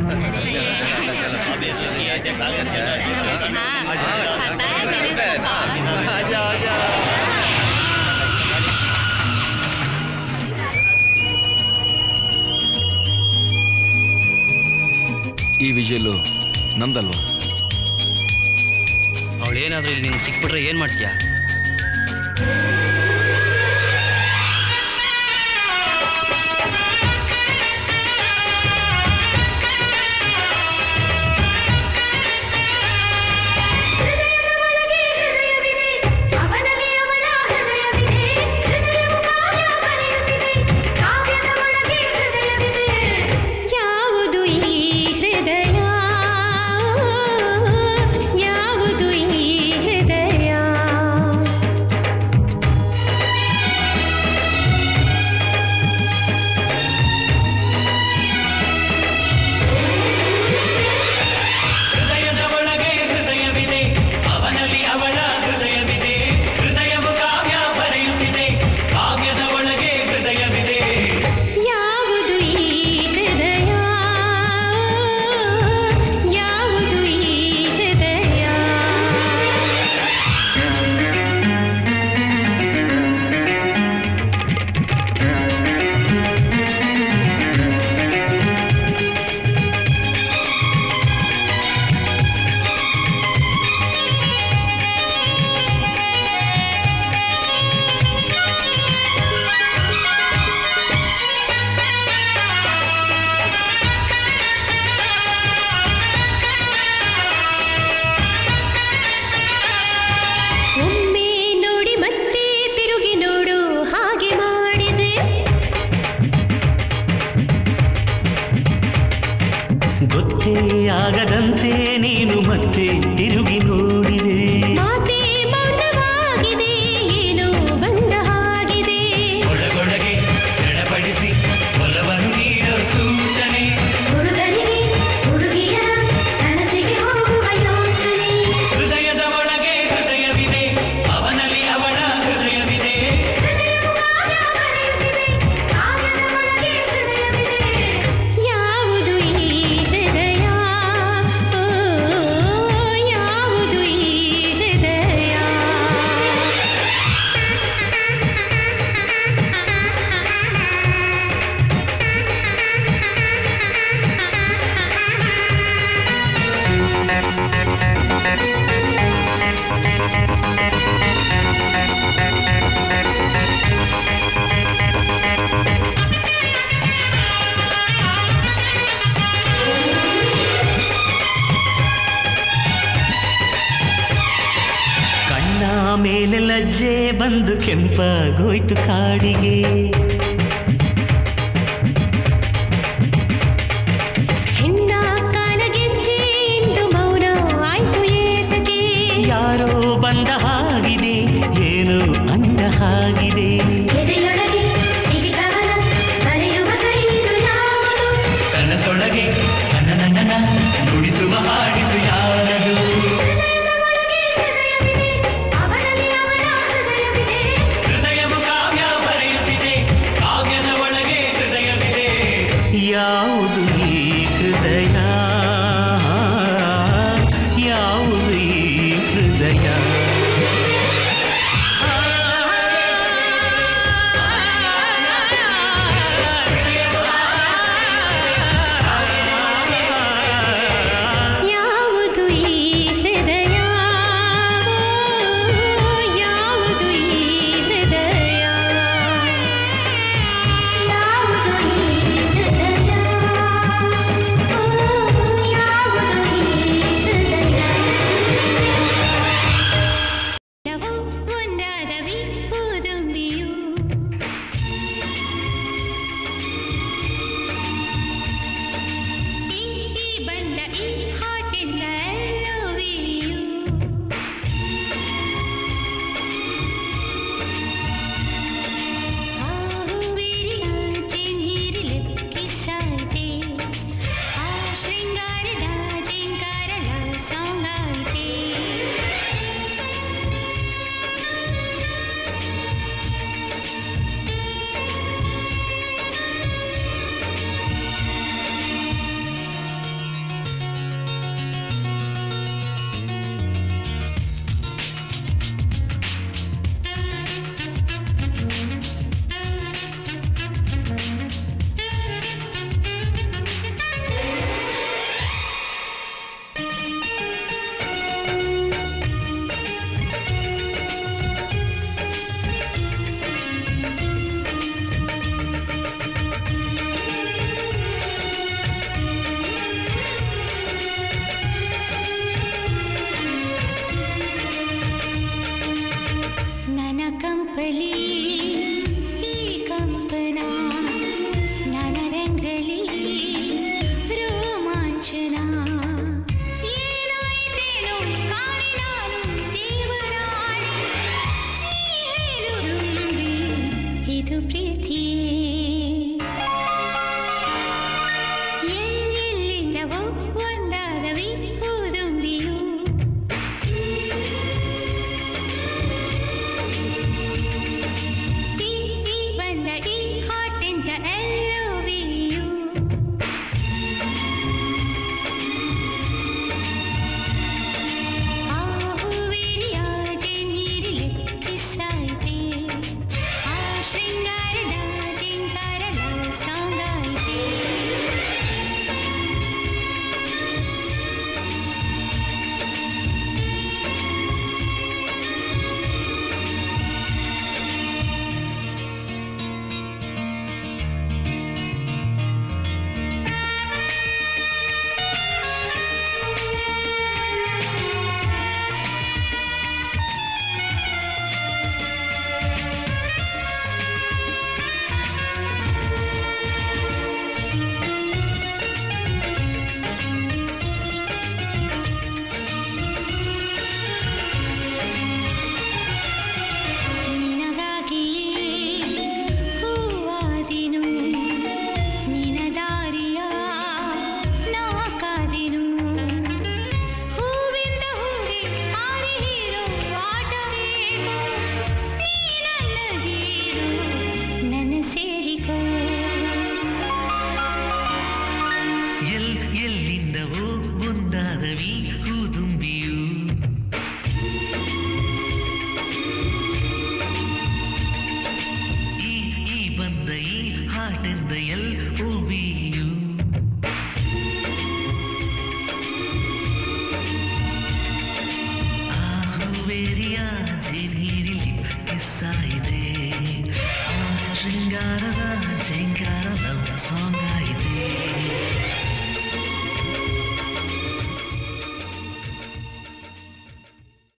ಈ ವಿಜಯಲು ನಮ್ದಲ್ವಾ ಅವಳು ಏನಾದ್ರೂ ಇಲ್ಲಿ ನಿಂಗೆ ಸಿಕ್ಬಿಟ್ರೆ ಏನ್ ಮಾಡ್ತೀಯಾ ಅವನಲ್ಲಿ ಅವಳ ಹೃದಯವಿದೆ ಹೃದಯವು ಕಾವ್ಯ ಬರೆಯುತ್ತಿದೆ ಕಾವ್ಯದ ಒಳಗೆ ಹೃದಯವಿದೆ ಯಾವುದು ಈ ಹೃದಯ ಯಾವುದು ಈ ಹೃದಯ ಹೃದಯದ ಒಳಗೆ ಹೃದಯವಿದೆ ಅವನಲ್ಲಿ ಅವಳ ಹೃದಯವಿದೆ ಹೃದಯವು ಕಾವ್ಯ ಬರೆಯುತ್ತಿದೆ ಕಾವ್ಯದ ಒಳಗೆ ಹೃದಯವಿದೆ ಯಾವುದು ಈ ಹೃದಯ ಯಾವುದು ಈ ಹೃದಯ ಒಮ್ಮೆ ನೋಡಿ ಮತ್ತೆ ತಿರುಗಿ ನೋಡು ಹಾಗೆ ಮಾಡಿದೆ ಗೊತ್ತೇ ಆಗದಂತೆ ನೀನು ಮತ್ತೆ ತಿರುಗಿ ನೋಡಿದೆ ಮಾತೆ ಮೌನವಾಗಿದೆ ಏನೋ ಬಂದ ಹಾಗಿದೆ ಒಳಗೊಳಗೆ ಎಡಪಡಿಸಿ ಒಲವನ್ನು ನೀಡೋ ಸೂಚನೆ ಹುಡುಗನಿಗೆ ಹುಡುಗಿಯ ಕನಸಿಗೆ ಹೋಗುವ ಯೋಚನೆ ಹೃದಯದ ಒಳಗೆ ಹೃದಯವಿದೆ ಅವನಲ್ಲಿ ಅವಳ ಹೃದಯವಿದೆ ಯಾವುದು ಈ ಹೃದಯ ಓ, ಯಾವುದು ಈ ಹೃದಯ ಕಣ್ಣ ಮೇಲೆ ಲಜ್ಜೆ ಬಂದು ಕೆಂಪಾಗೋಯ್ತು ಕಾಡಿಗೆ ಹೆಣ್ಣ ಕಾಲಗೆಜ್ಜೆ ಇಂದು ಮೌನ ಆಯ್ತು ಏತಕ್ಕೆ ಯಾರೋ ಬಂದ ಹಾಗಿದೆ ಏನು ಅಂದ ಹಾಗಿದೆ ಎದೆಯೊಳಗೆ ಸಿಗಿದವನ ಬರೆಯುವ ಕೈದು ಯಾವುದು ಕನಸೊಳಗೆ ನನ್ನ ನುಡಿಸುವ ಹಾಡಿದು ಯಾರದು ಅವನಲ್ಲಿ ಅವಳ ಹೃದಯವಿದೆ ಹೃದಯವು ಕಾವ್ಯ ಬರೆಯುತ್ತಿದೆ ಕಾವ್ಯದ ಒಳಗೆ ಹೃದಯವಿದೆ ಯಾವುದು ಈ ಹೃದಯ ಯಾವುದು ಈ ಹೃದಯ ಯಾವುದು ಎಲ್ ಎಲ್ಲಿಂದವೋ ಒಂದಾದವಿ